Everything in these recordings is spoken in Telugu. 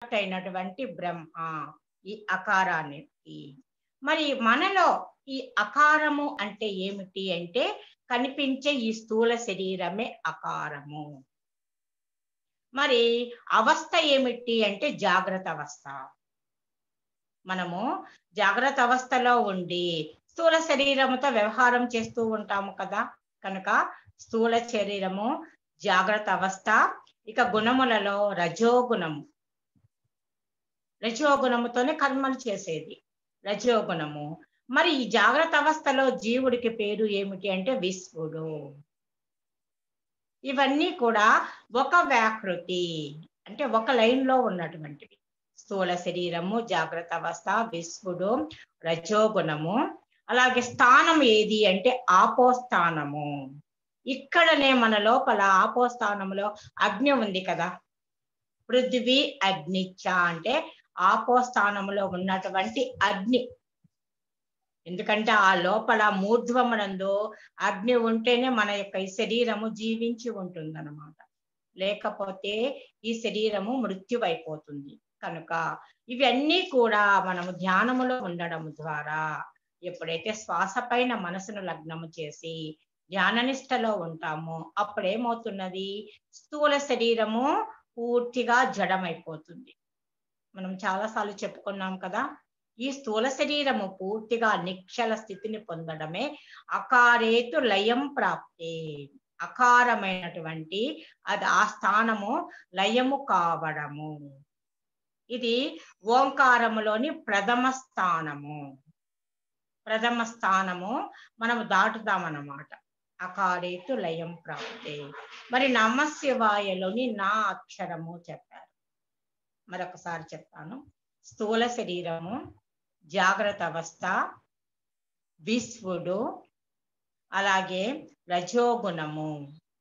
ప్రొడక్ట్ అయినటువంటి బ్రహ్మ ఈ అకారానికి మరి మనలో ఈ అకారము అంటే ఏమిటి అంటే కనిపించే ఈ స్థూల శరీరమే అకారము మరి అవస్థ ఏమిటి అంటే జాగ్రత్త అవస్థ మనము జాగ్రత్త అవస్థలో ఉండి స్థూల శరీరముతో వ్యవహారం చేస్తూ ఉంటాము కదా కనుక స్థూల శరీరము జాగ్రత్త అవస్థ ఇక గుణములలో రజోగుణము రజోగుణముతోనే కర్మలు చేసేది రజోగుణము మరి ఈ జాగ్రత్త అవస్థలో జీవుడికి పేరు ఏమిటి అంటే విశ్వడు ఇవన్నీ కూడా ఒక వ్యాకృతి అంటే ఒక లైన్ లో ఉన్నటువంటివి స్థూల శరీరము జాగ్రత్త అవస్థ విశ్వడు రజోగుణము అలాగే స్థానం ఏది అంటే ఆపోస్థానము ఇక్కడనే మన లోపల ఆపోస్థానంలో అగ్ని ఉంది కదా పృథ్వీ అగ్నిచ్చ అంటే ఆపోస్థానంలో ఉన్నటువంటి అగ్ని ఎందుకంటే ఆ లోపల మూర్ధ్వమునందు అగ్ని ఉంటేనే మన యొక్క ఈ శరీరము జీవించి ఉంటుందన్నమాట లేకపోతే ఈ శరీరము మృత్యువైపోతుంది కనుక ఇవన్నీ కూడా మనము ధ్యానములో ఉండడం ద్వారా ఎప్పుడైతే శ్వాస పైన మనసును లగ్నము చేసి ధ్యాననిష్టలో ఉంటామో అప్పుడేమవుతున్నది స్థూల శరీరము పూర్తిగా జడమైపోతుంది మనం చాలాసార్లు చెప్పుకున్నాం కదా ఈ స్థూల శరీరము పూర్తిగా నిక్షల స్థితిని పొందడమే అకారేతు లయం ప్రాప్తే అకారమైనటువంటి అది ఆ స్థానము లయము కావడము ఇది ఓంకారములోని ప్రథమ స్థానము ప్రథమ స్థానము మనము దాటుతామన్నమాట అకారేతు లయం ప్రాప్తే మరి నమశివాయలోని నా అక్షరము చెప్పారు మరొకసారి చెప్తాను స్థూల శరీరము జాగ్రత్త అవస్థ విశ్వడు అలాగే రజోగుణము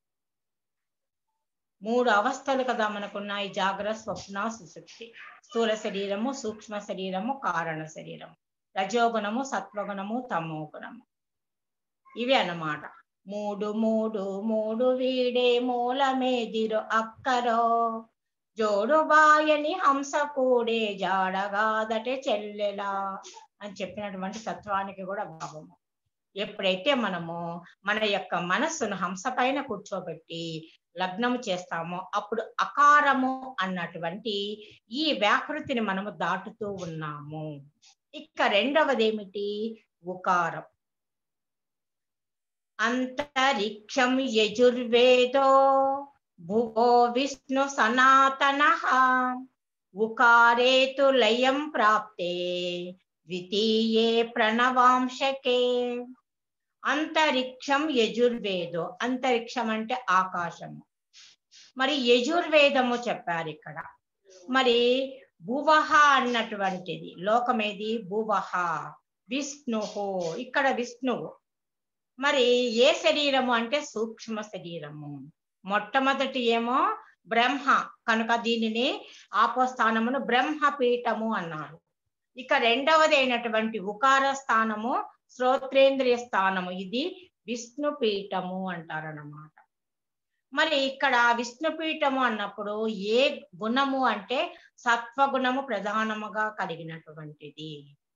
మూడు అవస్థలు కదా మనకున్నాయి జాగ్రత్త స్వప్న సుశక్తి స్థూల శరీరము సూక్ష్మ శరీరము కారణ శరీరము రజోగుణము సత్వగుణము తమో గుణము ఇవి అన్నమాట మూడు మూడు మూడు వీడే మూలమేదిరు అక్కరో జోడు బాయని హంస కూడే జాడగాదటే చెల్లెలా అని చెప్పినటువంటి తత్వానికి కూడా భావము ఎప్పుడైతే మనము మన యొక్క మనస్సును హంస పైన కూర్చోబెట్టి లగ్నము చేస్తామో అప్పుడు అకారము అన్నటువంటి ఈ వ్యాకృతిని మనము దాటుతూ ఉన్నాము ఇక రెండవది ఏమిటి ఉకారం అంతరిక్షం యజుర్వేదో భువో విష్ణు సనాతన ఉకారేతు లయం ప్రాప్తే ద్వితీయే ప్రణవాంశకే అంతరిక్షం యజుర్వేదో అంతరిక్షం అంటే ఆకాశము మరి యజుర్వేదము చెప్పారు ఇక్కడ మరి భువహ అన్నటువంటిది లోకమేది భువహ విష్ణుహు ఇక్కడ విష్ణువు మరి ఏ శరీరము అంటే సూక్ష్మ శరీరము మొట్టమొదటి ఏమో బ్రహ్మ కనుక దీనిని ఆపోస్థానమును బ్రహ్మపీఠము అన్నారు ఇక రెండవది అయినటువంటి ఉకార స్థానము శ్రోత్రేంద్రియ స్థానము ఇది విష్ణుపీఠము అంటారన్నమాట మరి ఇక్కడ విష్ణుపీఠము అన్నప్పుడు ఏ గుణము అంటే సత్వగుణము ప్రధానముగా కలిగినటువంటిది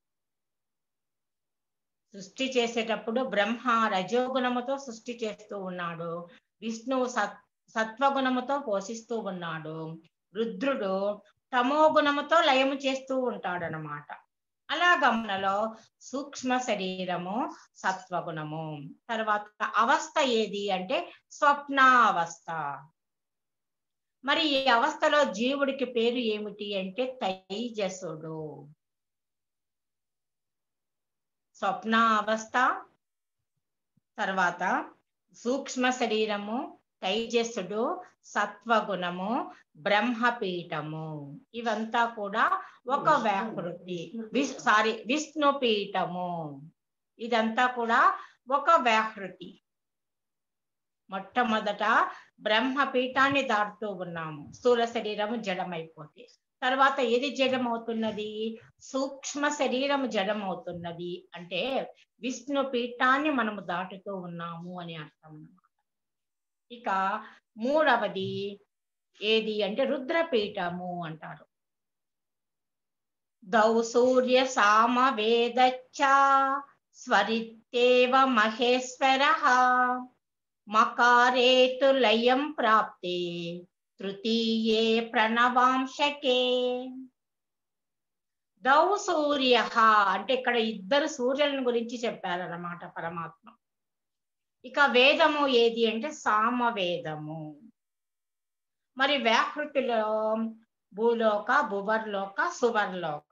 సృష్టి చేసేటప్పుడు బ్రహ్మ రజోగుణముతో సృష్టి చేస్తూ ఉన్నాడు విష్ణువు సత్ సత్వగుణముతో పోషిస్తూ ఉన్నాడు రుద్రుడు తమో గుణముతో లయము చేస్తూ ఉంటాడు అనమాట అలాగా మనలో సూక్ష్మ శరీరము సత్వగుణము తర్వాత అవస్థ ఏది అంటే స్వప్నావస్థ మరి ఈ అవస్థలో జీవుడికి పేరు ఏమిటి అంటే తైజసుడు స్వప్న అవస్థ తర్వాత సూక్ష్మ శరీరము తైజస్సుడు సత్వగుణము బ్రహ్మపీఠము ఇవంతా కూడా ఒక వ్యాకృతి విస్ సారీ విష్ణుపీఠము ఇదంతా కూడా ఒక వ్యాకృతి మొట్టమొదట బ్రహ్మపీఠాన్ని దాటుతూ ఉన్నాము స్థూల శరీరము జడమైపోతే తర్వాత ఏది జడమవుతున్నది సూక్ష్మ శరీరము జడమవుతున్నది అంటే విష్ణు పీఠాన్ని మనము దాటుతూ ఉన్నాము అని అర్థం అన్నమాట ఇక మూడవది ఏది అంటే రుద్రపీఠము అంటారు దౌ సూర్య సామ వేదచ్చ స్వరిత్యేవ మహేశ్వర మకారేతు లయం ప్రాప్తే తృతీయే ప్రణవాంశకే దౌ సూర్య అంటే ఇక్కడ ఇద్దరు సూర్యులను గురించి చెప్పారన్నమాట పరమాత్మ ఇక వేదము ఏది అంటే సామవేదము మరి వ్యాహృతిలో భూలోక భువర్లోక సువర్లోక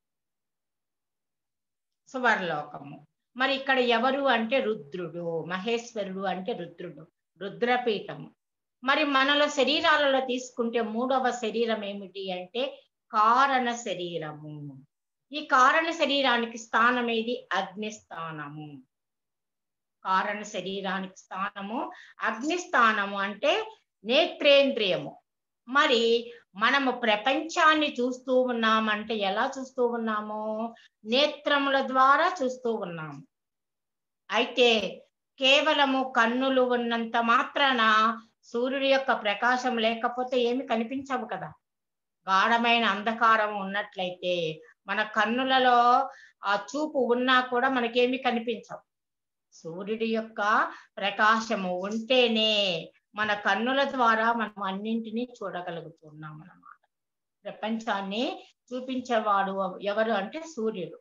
సువర్లోకము మరి ఇక్కడ ఎవరు అంటే రుద్రుడు మహేశ్వరుడు అంటే రుద్రుడు రుద్రపీఠము మరి మనలో శరీరాలలో తీసుకుంటే మూడవ శరీరం ఏమిటి అంటే కారణ శరీరము ఈ కారణ శరీరానికి స్థానం ఏది అగ్ని స్థానము కారణ శరీరానికి స్థానము అగ్ని స్థానము అంటే నేత్రేంద్రియము మరి మనము ప్రపంచాన్ని చూస్తూ ఉన్నామంటే ఎలా చూస్తూ ఉన్నాము నేత్రముల ద్వారా చూస్తూ ఉన్నాము అయితే కేవలము కన్నులు ఉన్నంత మాత్రాన సూర్యుడి యొక్క ప్రకాశం లేకపోతే ఏమి కనిపించవు కదా గాఢమైన అంధకారం ఉన్నట్లయితే మన కన్నులలో ఆ చూపు ఉన్నా కూడా మనకేమి కనిపించవు సూర్యుడి యొక్క ప్రకాశము ఉంటేనే మన కన్నుల ద్వారా మనం అన్నింటినీ చూడగలుగుతున్నాం అన్నమాట ప్రపంచాన్ని చూపించేవాడు ఎవరు అంటే సూర్యుడు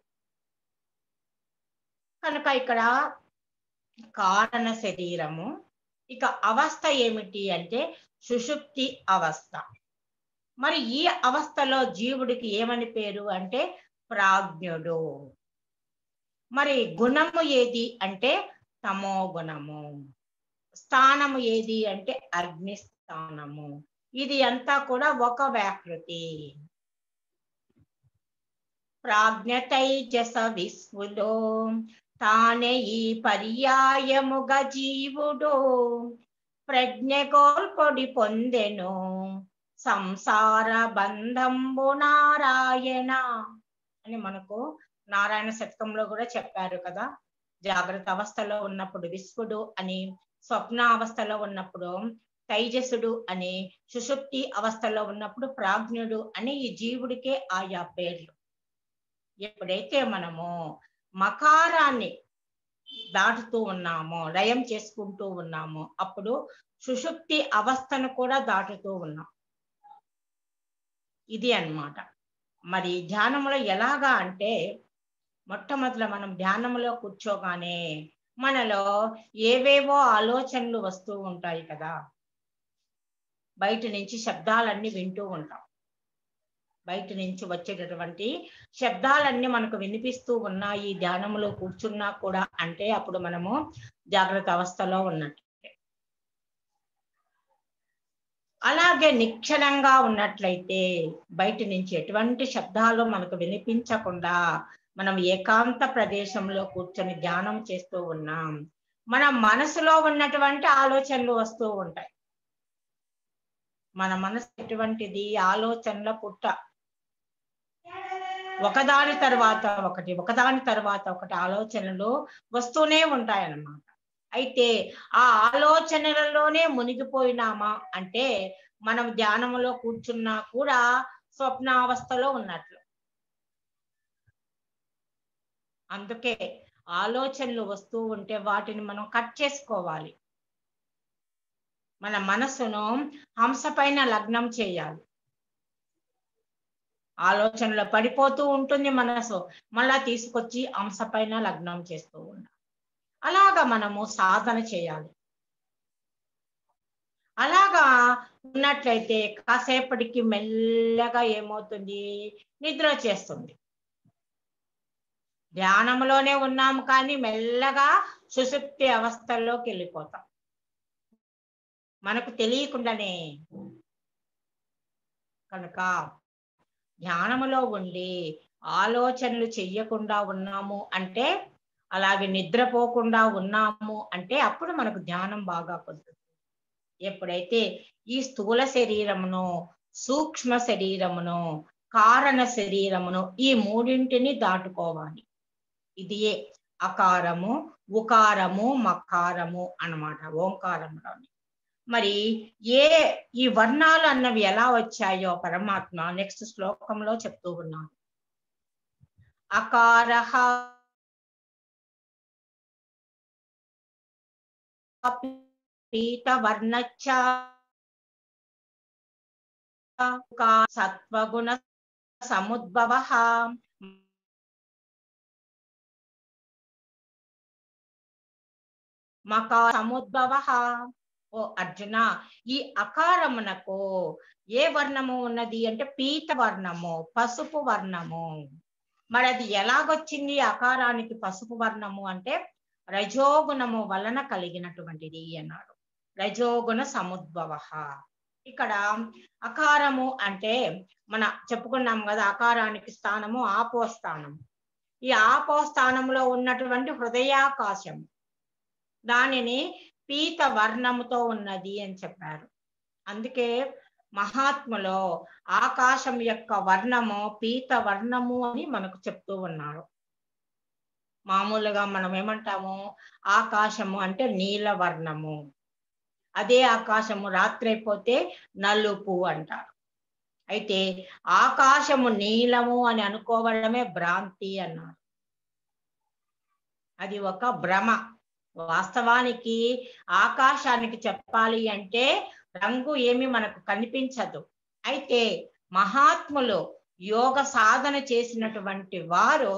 కనుక ఇక్కడ కారణ శరీరము ఇక అవస్థ ఏమిటి అంటే సుషుప్తి అవస్థ మరి ఈ అవస్థలో జీవుడికి ఏమని పేరు అంటే ప్రాజ్ఞుడు మరి గుణము ఏది అంటే తమో గుణము స్థానము ఏది అంటే అగ్ని స్థానము ఇది అంతా కూడా ఒక వ్యాకృతి ప్రాజ్ఞతైజస విశ్వులో తానే ఈ పర్యాయముగ జీవుడు ప్రజ్ఞ కోల్పొడి పొందెను సంసార బంధంబు నారాయణ అని మనకు నారాయణ శతకంలో కూడా చెప్పారు కదా జాగ్రత్త అవస్థలో ఉన్నప్పుడు విశ్వడు అని స్వప్న అవస్థలో ఉన్నప్పుడు తైజసుడు అని సుషుప్తి అవస్థలో ఉన్నప్పుడు ప్రాజ్ఞుడు అని ఈ జీవుడికే ఆయా పేర్లు ఎప్పుడైతే మనము మకారాన్ని దాటుతూ ఉన్నామో లయం చేసుకుంటూ ఉన్నామో అప్పుడు సుషుప్తి అవస్థను కూడా దాటుతూ ఉన్నాం ఇది అన్నమాట మరి ధ్యానంలో ఎలాగా అంటే మొట్టమొదట మనం ధ్యానంలో కూర్చోగానే మనలో ఏవేవో ఆలోచనలు వస్తూ ఉంటాయి కదా బయట నుంచి శబ్దాలన్నీ వింటూ ఉంటాం బయట నుంచి వచ్చేటటువంటి శబ్దాలన్నీ మనకు వినిపిస్తూ ఉన్నాయి ధ్యానంలో కూర్చున్నా కూడా అంటే అప్పుడు మనము జాగ్రత్త అవస్థలో ఉన్నట్టు అలాగే నిక్షణంగా ఉన్నట్లయితే బయట నుంచి ఎటువంటి శబ్దాలు మనకు వినిపించకుండా మనం ఏకాంత ప్రదేశంలో కూర్చొని ధ్యానం చేస్తూ ఉన్నాం మన మనసులో ఉన్నటువంటి ఆలోచనలు వస్తూ ఉంటాయి మన మనసు ఎటువంటిది ఆలోచనల పుట్ట ఒకదాని తర్వాత ఒకటి ఒకదాని తర్వాత ఒకటి ఆలోచనలు వస్తూనే ఉంటాయన్నమాట అయితే ఆ ఆలోచనలలోనే మునిగిపోయినామా అంటే మనం ధ్యానంలో కూర్చున్నా కూడా స్వప్నావస్థలో ఉన్నట్లు అందుకే ఆలోచనలు వస్తూ ఉంటే వాటిని మనం కట్ చేసుకోవాలి మన మనసును హంస పైన లగ్నం చేయాలి ఆలోచనలో పడిపోతూ ఉంటుంది మనసు మళ్ళా తీసుకొచ్చి హంస పైన లగ్నం చేస్తూ ఉండాలి అలాగా మనము సాధన చేయాలి అలాగా ఉన్నట్లయితే కాసేపటికి మెల్లగా ఏమవుతుంది నిద్ర చేస్తుంది ధ్యానంలోనే ఉన్నాము కానీ మెల్లగా సుశుప్తి అవస్థల్లోకి వెళ్ళిపోతాం మనకు తెలియకుండానే కనుక ధ్యానములో ఉండి ఆలోచనలు చెయ్యకుండా ఉన్నాము అంటే అలాగే నిద్రపోకుండా ఉన్నాము అంటే అప్పుడు మనకు ధ్యానం బాగా కుదురుతుంది ఎప్పుడైతే ఈ స్థూల శరీరమును సూక్ష్మ శరీరమును కారణ శరీరమును ఈ మూడింటిని దాటుకోవాలి ఇది అకారము ఉకారము మకారము అన్నమాట ఓంకారంలోని మరి ఏ ఈ వర్ణాలు అన్నవి ఎలా వచ్చాయో పరమాత్మ నెక్స్ట్ శ్లోకంలో చెప్తూ ఉన్నాను అకారః పీతవర్ణచ్చ సత్వగుణ సముద్భవ మకా సముద్భవ ఓ అర్జున ఈ అకారమునకు ఏ వర్ణము ఉన్నది అంటే పీత వర్ణము పసుపు వర్ణము మరి అది ఎలాగొచ్చింది అకారానికి పసుపు వర్ణము అంటే రజోగుణము వలన కలిగినటువంటిది అన్నాడు రజోగుణ సముద్భవ ఇక్కడ అకారము అంటే మన చెప్పుకున్నాం కదా అకారానికి స్థానము ఆపో స్థానం ఈ ఆపో స్థానంలో ఉన్నటువంటి హృదయాకాశం దానిని పీత వర్ణముతో ఉన్నది అని చెప్పారు అందుకే మహాత్ములో ఆకాశం యొక్క వర్ణము పీత వర్ణము అని మనకు చెప్తూ ఉన్నారు మామూలుగా మనం ఏమంటాము ఆకాశము అంటే నీల వర్ణము అదే ఆకాశము రాత్రైపోతే నలుపు అంటారు అయితే ఆకాశము నీలము అని అనుకోవడమే భ్రాంతి అన్నారు అది ఒక భ్రమ వాస్తవానికి ఆకాశానికి చెప్పాలి అంటే రంగు ఏమి మనకు కనిపించదు అయితే మహాత్ములు యోగ సాధన చేసినటువంటి వారు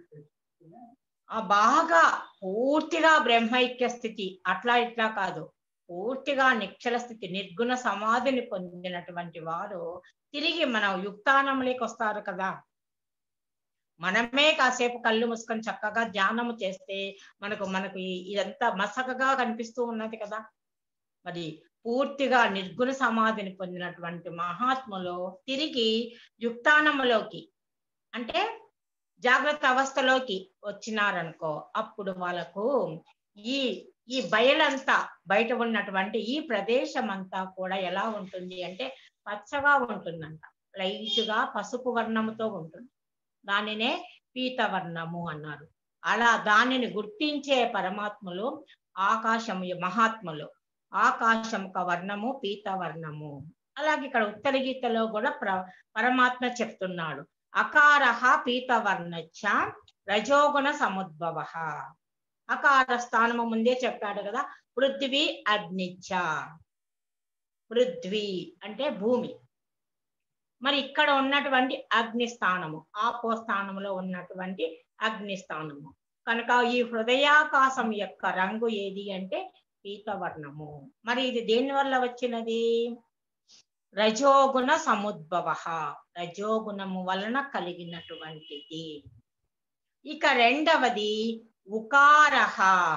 ఆ బాగా పూర్తిగా బ్రహ్మైక్య స్థితి అట్లా ఇట్లా కాదు పూర్తిగా నిక్షల స్థితి నిర్గుణ సమాధిని పొందినటువంటి వారు తిరిగి మనం యుక్తానంలోకి వస్తారు కదా మనమే కాసేపు కళ్ళు మూసుకొని చక్కగా ధ్యానము చేస్తే మనకు మనకు ఈ- ఇదంతా మసకగా కనిపిస్తూ ఉన్నది కదా మరి పూర్తిగా నిర్గుణ సమాధిని పొందినటువంటి మహాత్ములు తిరిగి యుక్తానములోకి అంటే జాగ్రత్త అవస్థలోకి వచ్చినారనుకో అప్పుడు వాళ్ళకు ఈ ఈ బయలంతా బయట ఉన్నటువంటి ఈ ప్రదేశం అంతా కూడా ఎలా ఉంటుంది అంటే పచ్చగా ఉంటుందంట లైట్ గా పసుపు వర్ణముతో ఉంటుంది దానినే పీతవర్ణము అన్నారు అలా దానిని గుర్తించే పరమాత్ములు ఆకాశము మహాత్ములు ఆకాశం ఒక వర్ణము పీతవర్ణము అలాగే ఇక్కడ ఉత్తర గీతలో కూడా ప్ర పరమాత్మ చెప్తున్నాడు అకారహ పీతవర్ణచ్చ రజోగుణ సముద్భవ అకార స్థానము ముందే చెప్పాడు కదా పృథ్వీ అగ్నిచ్చ పృథ్వీ అంటే భూమి మరి ఇక్కడ ఉన్నటువంటి అగ్ని స్థానము ఆపో స్థానములో ఉన్నటువంటి అగ్ని స్థానము కనుక ఈ హృదయాకాశం యొక్క రంగు ఏది అంటే పీతవర్ణము మరి ఇది దేని వల్ల వచ్చినది రజోగుణ సముద్భవ రజోగుణము వలన కలిగినటువంటిది ఇక రెండవది ఉకారహ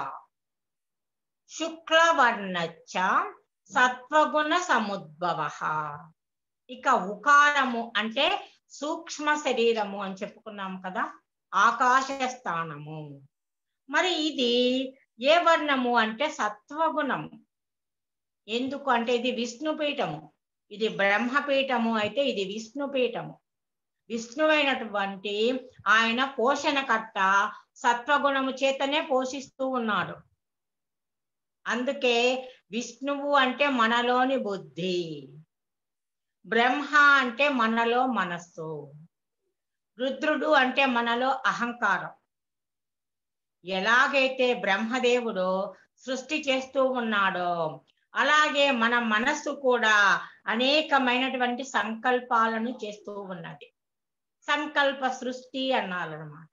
శుక్లవర్ణచ్చ సత్వగుణ సముద్భవ ఇక ఉకారము అంటే సూక్ష్మ శరీరము అని చెప్పుకున్నాం కదా ఆకాశ స్థానము మరి ఇది ఏ వర్ణము అంటే సత్వగుణము ఎందుకు అంటే ఇది విష్ణుపీఠము ఇది బ్రహ్మపీఠము అయితే ఇది విష్ణుపీఠము విష్ణువైనటువంటి ఆయన పోషణకర్త సత్వగుణము చేతనే పోషిస్తూ ఉన్నాడు అందుకే విష్ణువు అంటే మనలోని బుద్ధి బ్రహ్మ అంటే మనలో మనస్సు రుద్రుడు అంటే మనలో అహంకారం ఎలాగైతే బ్రహ్మదేవుడు సృష్టి చేస్తూ ఉన్నాడో అలాగే మన మనస్సు కూడా అనేకమైనటువంటి సంకల్పాలను చేస్తూ ఉన్నది సంకల్ప సృష్టి అన్నారనమాట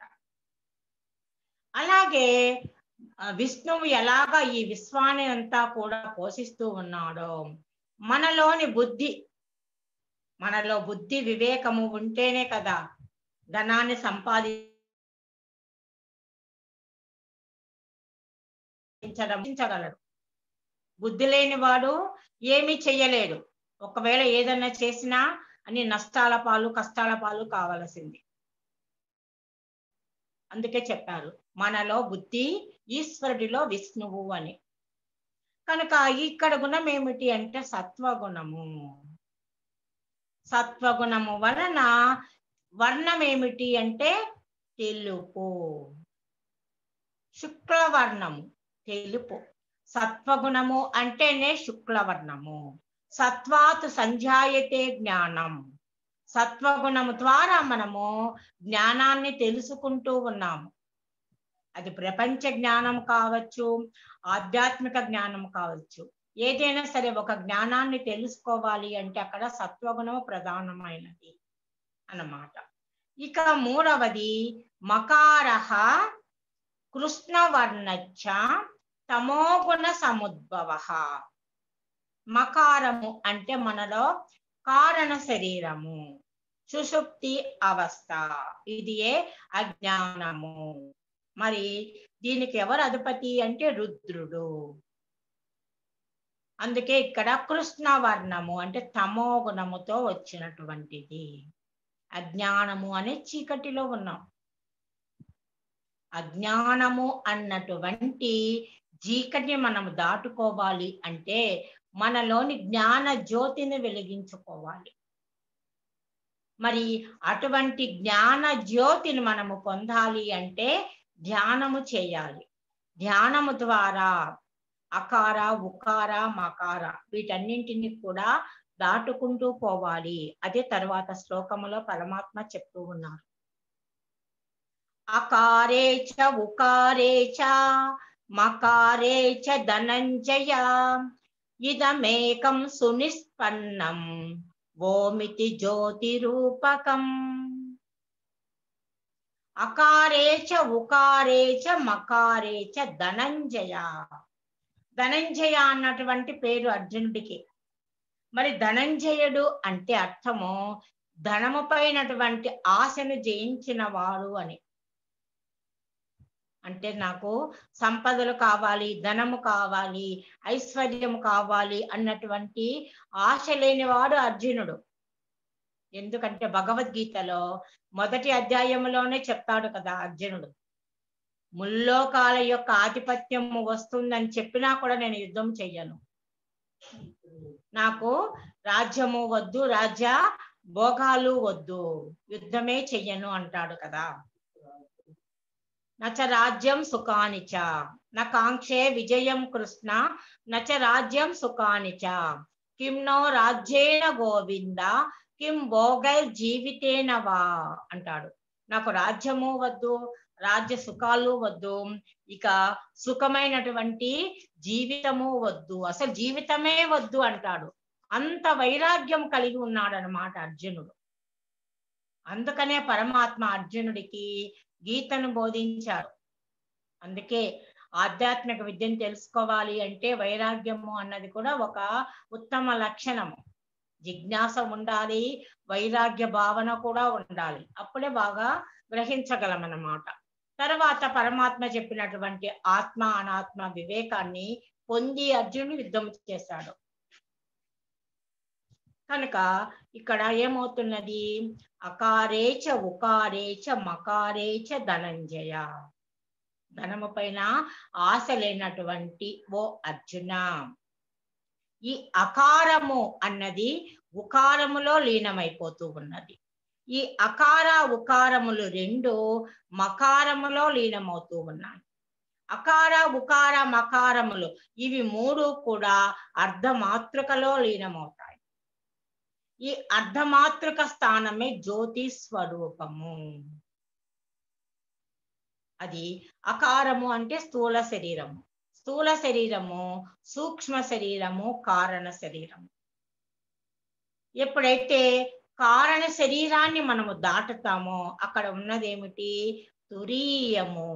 అలాగే ఆ, విష్ణువు ఎలాగా ఈ విశ్వాన్ని అంతా కూడా పోషిస్తూ ఉన్నాడో మనలోని బుద్ధి మనలో బుద్ధి వివేకము ఉంటేనే కదా ధనాన్ని సంపాది సంపాదించగలడు బుద్ధి లేని వాడు ఏమీ చెయ్యలేడు ఒకవేళ ఏదన్నా చేసినా అన్ని నష్టాల పాలు కష్టాల పాలు కావలసింది అందుకే చెప్పారు మనలో బుద్ధి ఈశ్వరుడిలో విష్ణువు అని కనుక ఇక్కడ గుణం ఏమిటి అంటే సత్వగుణము సత్వగుణము వలన వర్ణం ఏమిటి అంటే తెలుపు శుక్లవర్ణము తెలుపు సత్వగుణము అంటేనే శుక్లవర్ణము సత్వాత్ సంజాయతే జ్ఞానం సత్వగుణము ద్వారా మనము జ్ఞానాన్ని తెలుసుకుంటూ ఉన్నాము అది ప్రపంచ జ్ఞానం కావచ్చు ఆధ్యాత్మిక జ్ఞానం కావచ్చు ఏదైనా సరే ఒక జ్ఞానాన్ని తెలుసుకోవాలి అంటే అక్కడ సత్వగుణము ప్రధానమైనది అన్నమాట ఇక మూడవది మకారహ కృష్ణవర్ణచ్చ తమోగుణ సముద్భవ మకారము అంటే మనలో కారణ శరీరము సుషుప్తి అవస్థ ఇది ఏ అజ్ఞానము మరి దీనికి ఎవరు అధిపతి అంటే రుద్రుడు అందుకే ఇక్కడ కృష్ణవర్ణము అంటే తమో గుణముతో వచ్చినటువంటిది అజ్ఞానము అనే చీకటిలో ఉన్నాం అజ్ఞానము అన్నటువంటి చీకటిని మనం దాటుకోవాలి అంటే మనలోని జ్ఞాన జ్యోతిని వెలిగించుకోవాలి మరి అటువంటి జ్ఞాన జ్యోతిని మనము పొందాలి అంటే ధ్యానము చేయాలి ధ్యానము ద్వారా అకార ఉకార మకార వీటన్నింటిని కూడా దాటుకుంటూ పోవాలి అదే తర్వాత శ్లోకములో పరమాత్మ చెప్తూ ఉన్నారు అకారే చ ఉకారే చ మకారే చ ధనంజయ ఇదమేకం సునిష్పన్నం ఓమితి జ్యోతిరూపకం అకారే చ ఉకారే చ మకారే చ ధనంజయ ధనంజయ అన్నటువంటి పేరు అర్జునుడికి మరి ధనంజయుడు అంటే అర్థము ధనము పైనటువంటి ఆశను జయించిన వాడు అని అంటే నాకు సంపదలు కావాలి ధనము కావాలి ఐశ్వర్యము కావాలి అన్నటువంటి ఆశ లేనివాడు అర్జునుడు ఎందుకంటే భగవద్గీతలో మొదటి అధ్యాయంలోనే చెప్తాడు కదా అర్జునుడు ముల్లోకాల యొక్క ఆధిపత్యం వస్తుందని చెప్పినా కూడా నేను యుద్ధం చెయ్యను నాకు రాజ్యము వద్దు రాజ్య భోగాలు వద్దు యుద్ధమే చెయ్యను అంటాడు కదా నచ రాజ్యం సుఖానిచ నా కాంక్షే విజయం కృష్ణ నచ రాజ్యం సుఖానిచ కిం నో రాజ్యేన గోవింద కిం భోగైర్ జీవితేన వా అంటాడు నాకు రాజ్యము వద్దు రాజ్య సుఖాలు వద్దు ఇక సుఖమైనటువంటి జీవితము వద్దు అసలు జీవితమే వద్దు అంటాడు అంత వైరాగ్యం కలిగి ఉన్నాడు అనమాట అర్జునుడు అందుకనే పరమాత్మ అర్జునుడికి గీతను బోధించాడు అందుకే ఆధ్యాత్మిక విద్యను తెలుసుకోవాలి అంటే వైరాగ్యము అన్నది కూడా ఒక ఉత్తమ లక్షణము జిజ్ఞాస ఉండాలి వైరాగ్య భావన కూడా ఉండాలి అప్పుడే బాగా గ్రహించగలం అన్నమాట తర్వాత పరమాత్మ చెప్పినటువంటి ఆత్మ అనాత్మ వివేకాన్ని పొంది అర్జునుడు యుద్ధం చేశాడు కనుక ఇక్కడ ఏమవుతున్నది అకారేచ ఉకారేచ మకారేచ ధనంజయ ధనము పైన ఆశ లేనటువంటి ఓ అర్జున ఈ అకారము అన్నది ఉకారములో లీనమైపోతూ ఉన్నది ఈ అకార ఉకారములు రెండు మకారములో లీనమవుతూ ఉన్నాయి అకార ఉకార మకారములు ఇవి మూడు కూడా అర్ధమాతృకలో లీనమవుతాయి ఈ అర్ధమాతృక స్థానమే జ్యోతి స్వరూపము అది అకారము అంటే స్థూల శరీరము స్థూల శరీరము సూక్ష్మ శరీరము కారణ శరీరము ఎప్పుడైతే కారణ శరీరాన్ని మనము దాటుతామో అక్కడ ఉన్నదేమిటి తురీయము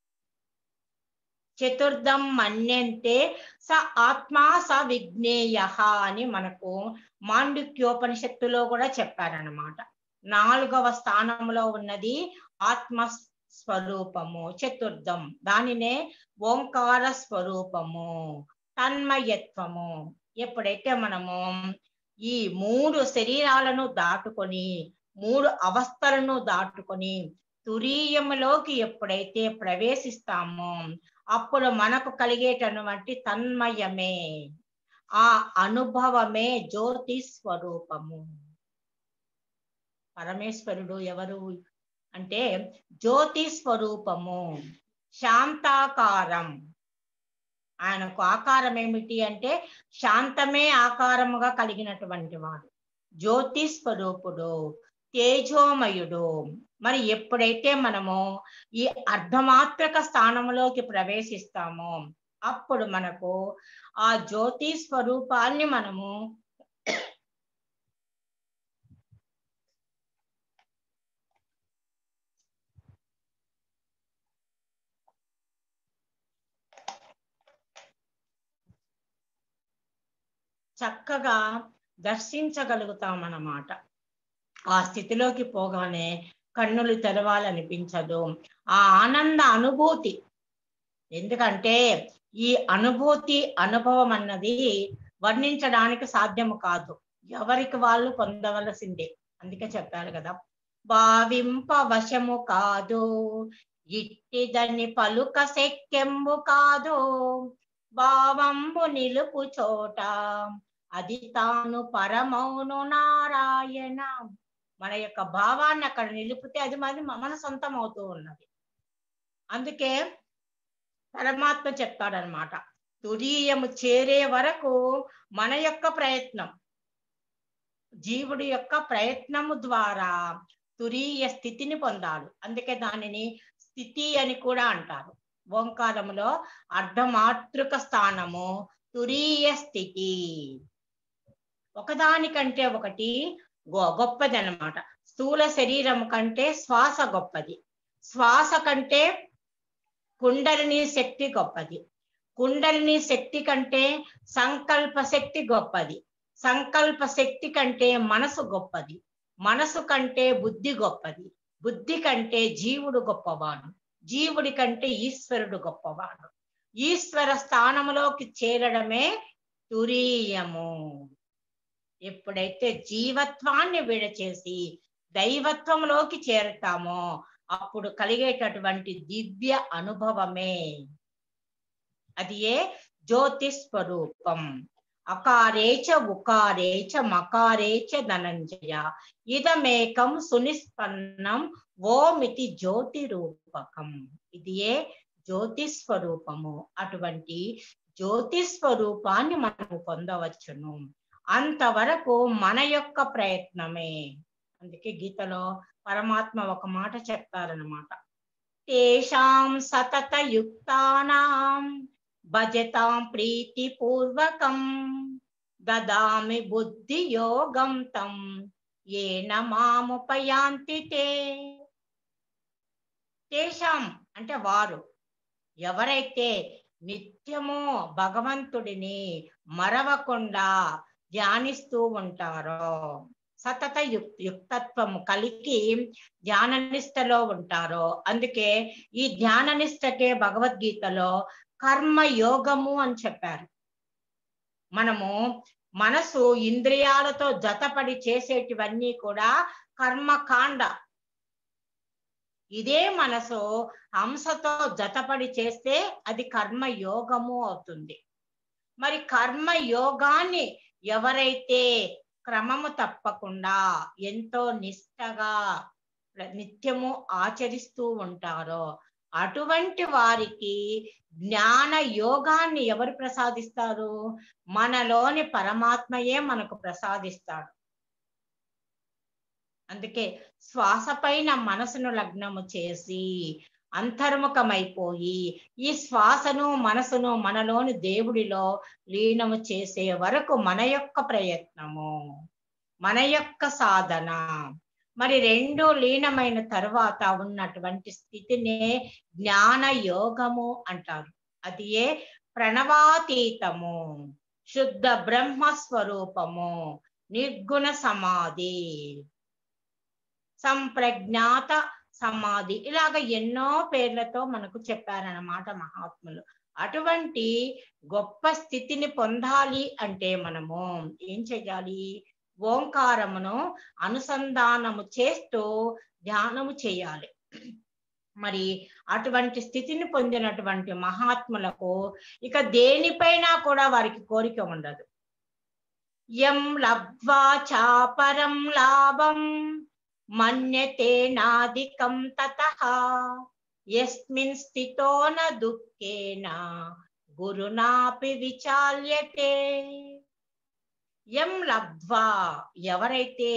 చతుర్థం మన్యంతే స ఆత్మా స విజ్ఞేయ అని మనకు మాండుక్యోపనిషత్తులో కూడా చెప్పారనమాట నాలుగవ స్థానంలో ఉన్నది ఆత్మ స్వరూపము చతుర్థం దానినే ఓంకార స్వరూపము తన్మయత్వము ఎప్పుడైతే మనము ఈ మూడు శరీరాలను దాటుకొని మూడు అవస్థలను దాటుకొని తురీయములోకి ఎప్పుడైతే ప్రవేశిస్తామో అప్పుడు మనకు కలిగేటటువంటి తన్మయమే ఆ అనుభవమే జ్యోతి స్వరూపము పరమేశ్వరుడు ఎవరు అంటే జ్యోతి స్వరూపము శాంతాకారం ఆయనకు ఆకారం ఏమిటి అంటే శాంతమే ఆకారముగా కలిగినటువంటి వాడు జ్యోతి స్వరూపుడు తేజోమయుడు మరి ఎప్పుడైతే మనము ఈ అర్ధమాత్రక స్థానంలోకి ప్రవేశిస్తామో అప్పుడు మనకు ఆ జ్యోతి స్వరూపాన్ని మనము చక్కగా దర్శించగలుగుతాం అన్నమాట ఆ స్థితిలోకి పోగానే కన్నులు తెరవాలనిపించదు ఆ ఆనంద అనుభూతి ఎందుకంటే ఈ అనుభూతి అనుభవం అన్నది వర్ణించడానికి సాధ్యము కాదు ఎవరికి వాళ్ళు పొందవలసిందే అందుకే చెప్పారు కదా భావింప వశము కాదు ఇట్టిదని పలుక శక్యంబు కాదు భావంబు నిలుపు చోట అది తాను పరమౌను నారాయణ మన యొక్క భావాన్ని అక్కడ నిలిపితే అది మరి మన సొంతం అవుతూ ఉన్నది అందుకే పరమాత్మ చెప్తాడనమాట తురీయము చేరే వరకు మన యొక్క ప్రయత్నం జీవుడి యొక్క ప్రయత్నము ద్వారా తురీయ స్థితిని పొందాలి అందుకే దానిని స్థితి అని కూడా అంటారు ఓంకారములో అర్ధమాతృక స్థానము తురీయ స్థితి ఒకదానికంటే ఒకటి గొప్పది అనమాట స్థూల శరీరం కంటే శ్వాస గొప్పది శ్వాస కంటే కుండలిని శక్తి గొప్పది కుండలిని శక్తి కంటే సంకల్ప శక్తి గొప్పది సంకల్ప శక్తి కంటే మనసు గొప్పది మనసు కంటే బుద్ధి గొప్పది బుద్ధి కంటే జీవుడు గొప్పవాడు జీవుడి కంటే ఈశ్వరుడు గొప్పవాడు ఈశ్వర స్థానములోకి చేరడమే తురీయము ఎప్పుడైతే జీవత్వాన్ని విడచేసి దైవత్వంలోకి చేరుతామో అప్పుడు కలిగేటటువంటి దివ్య అనుభవమే అది ఏ జ్యోతి స్వరూపం అకారేచ ఉకారేచ మకారేచ ధనంజయ ఇదమేకం సునిష్పన్నం ఓమితి జ్యోతి రూపకం ఇది ఏ జ్యోతి స్వరూపము అటువంటి జ్యోతి స్వరూపాన్ని మనము పొందవచ్చును అంతవరకు మన యొక్క ప్రయత్నమే అందుకే గీతలో పరమాత్మ ఒక మాట చెప్తారనమాట తేషాం సతత యుక్తానాం భజతాం ప్రీతి పూర్వకం దదామి బుద్ధి యోగం తం ఏన మాముపయాంతి తే తేషాం అంటే వారు ఎవరైతే నిత్యము భగవంతుడిని మరవకుండా ధ్యానిస్తూ ఉంటారో సతత యుక్ యుక్తత్వము కలిగి ధ్యాననిష్టలో ఉంటారో అందుకే ఈ ధ్యాననిష్టకే భగవద్గీతలో కర్మ యోగము అని చెప్పారు మనము మనసు ఇంద్రియాలతో జతపడి చేసేటివన్నీ కూడా కర్మకాండ ఇదే మనసు హంసతో జతపడి చేస్తే అది కర్మ యోగము అవుతుంది మరి కర్మ యోగాన్ని ఎవరైతే క్రమము తప్పకుండా ఎంతో నిష్టగా నిత్యము ఆచరిస్తూ ఉంటారో అటువంటి వారికి జ్ఞాన యోగాన్ని ఎవరు ప్రసాదిస్తారు మనలోని పరమాత్మయే మనకు ప్రసాదిస్తాడు అందుకే శ్వాస పైన మనసును లగ్నము చేసి అంతర్ముఖమైపోయి ఈ శ్వాసను మనసును మనలోని దేవుడిలో లీనము చేసే వరకు మన యొక్క ప్రయత్నము మన యొక్క సాధన మరి రెండు లీనమైన తర్వాత ఉన్నటువంటి స్థితినే జ్ఞాన యోగము అంటారు అది ఏ ప్రణవాతీతము శుద్ధ బ్రహ్మ స్వరూపము నిర్గుణ సమాధి సంప్రజ్ఞాత సమాధి ఇలాగ ఎన్నో పేర్లతో మనకు చెప్పారన్నమాట మహాత్ములు అటువంటి గొప్ప స్థితిని పొందాలి అంటే మనము ఏం చెయ్యాలి ఓంకారమును అనుసంధానము చేస్తూ ధ్యానము చేయాలి మరి అటువంటి స్థితిని పొందినటువంటి మహాత్ములకు ఇక దేనిపైన కూడా వారికి కోరిక ఉండదు యం లబ్ధ్వా చాపరం లాభం మన్యతే నాదికం తత యస్మిన్ స్థితో న దుఃఖేన గురునాపి విచాల్యతే ఎం లబ్ధ్వా ఎవరైతే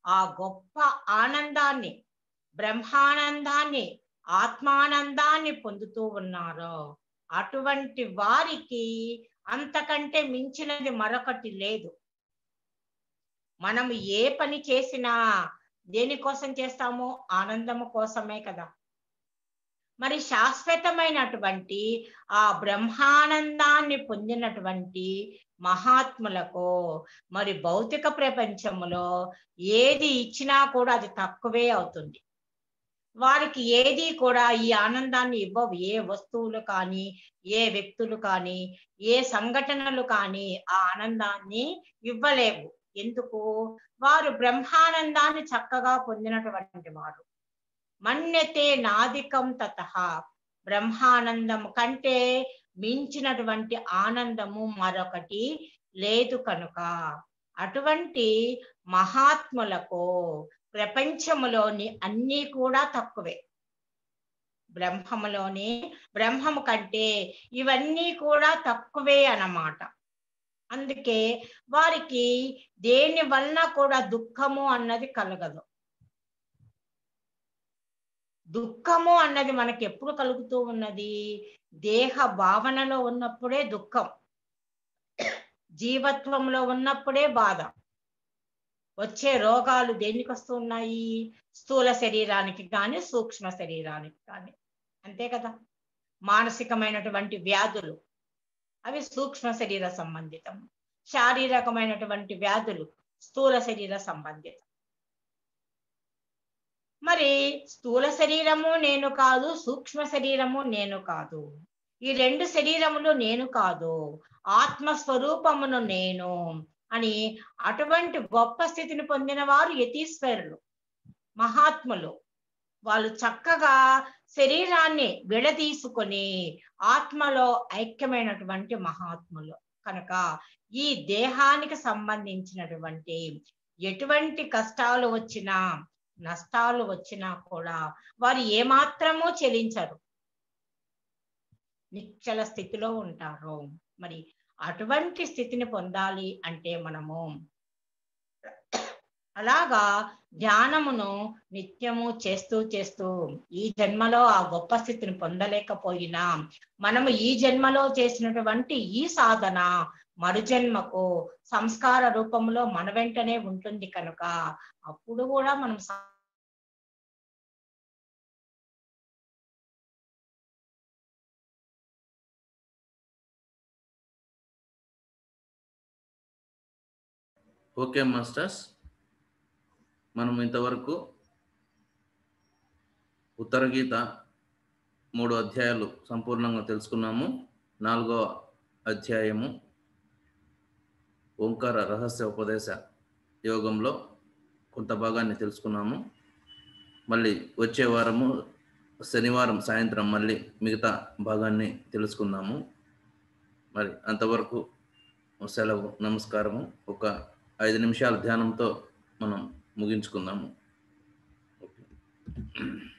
ఆ గొప్ప ఆనందాన్ని బ్రహ్మానందాన్ని ఆత్మానందాన్ని పొందుతూ ఉన్నారో అటువంటి వారికి అంతకంటే మించినది మరొకటి లేదు మనం ఏ పని చేసినా దేనికోసం చేస్తామో ఆనందము కోసమే కదా మరి శాశ్వతమైనటువంటి ఆ బ్రహ్మానందాన్ని పొందినటువంటి మహాత్ములకు మరి భౌతిక ప్రపంచంలో ఏది ఇచ్చినా కూడా అది తక్కువే అవుతుంది వారికి ఏది కూడా ఈ ఆనందాన్ని ఇవ్వవు ఏ వస్తువులు కానీ ఏ వ్యక్తులు కానీ ఏ సంఘటనలు కానీ ఆ ఆనందాన్ని ఇవ్వలేవు ఎందుకు వారు బ్రహ్మానందాన్ని చక్కగా పొందినటువంటి వారు మన్యతే నాదికం తత బ్రహ్మానందం కంటే మించినటువంటి ఆనందము మరొకటి లేదు కనుక అటువంటి మహాత్ములకు ప్రపంచములోని అన్నీ కూడా తక్కువే బ్రహ్మములోని బ్రహ్మము కంటే ఇవన్నీ కూడా తక్కువే అన్నమాట అందుకే వారికి దేని వలన కూడా దుఃఖము అన్నది కలగదు దుఃఖము అన్నది మనకి ఎప్పుడు కలుగుతూ ఉన్నది దేహ భావనలో ఉన్నప్పుడే దుఃఖం జీవత్వంలో ఉన్నప్పుడే బాధ వచ్చే రోగాలు దేనికి వస్తున్నాయి స్థూల శరీరానికి కానీ సూక్ష్మ శరీరానికి కానీ అంతే కదా మానసికమైనటువంటి వ్యాధులు అవి సూక్ష్మ శరీర సంబంధితం శారీరకమైనటువంటి వ్యాధులు స్థూల శరీర సంబంధితం మరి స్థూల శరీరము నేను కాదు సూక్ష్మ శరీరము నేను కాదు ఈ రెండు శరీరములు నేను కాదు ఆత్మస్వరూపమును నేను అని అటువంటి గొప్ప స్థితిని పొందిన వారు యతీశ్వరులు మహాత్ములు వాళ్ళు చక్కగా శరీరాన్ని విడదీసుకొని ఆత్మలో ఐక్యమైనటువంటి మహాత్ములు కనుక ఈ దేహానికి సంబంధించినటువంటి ఎటువంటి కష్టాలు వచ్చినా నష్టాలు వచ్చినా కూడా వారు ఏమాత్రమూ చెలించరు నిశ్చల స్థితిలో ఉంటారు మరి అటువంటి స్థితిని పొందాలి అంటే మనము అలాగా ధ్యానమును నిత్యము చేస్తూ చేస్తూ ఈ జన్మలో ఆ గొప్ప స్థితిని పొందలేకపోయినా మనము ఈ జన్మలో చేసినటువంటి ఈ సాధన మరుజన్మకు సంస్కార రూపంలో మన వెంటనే ఉంటుంది కనుక అప్పుడు కూడా మనం సా- ఓకే మాస్టర్స్ మనం ఇంతవరకు ఉత్తర గీత మూడు అధ్యాయాలు సంపూర్ణంగా తెలుసుకున్నాము నాలుగవ అధ్యాయము ఓంకార రహస్య ఉపదేశ యోగంలో కొంత భాగాన్ని తెలుసుకున్నాము మళ్ళీ వచ్చే వారము శనివారం సాయంత్రం మళ్ళీ మిగతా భాగాన్ని తెలుసుకుందాము మరి అంతవరకు సెలవు నమస్కారము ఒక ఐదు నిమిషాల ధ్యానంతో మనం ముగించుకుందాము ఓకే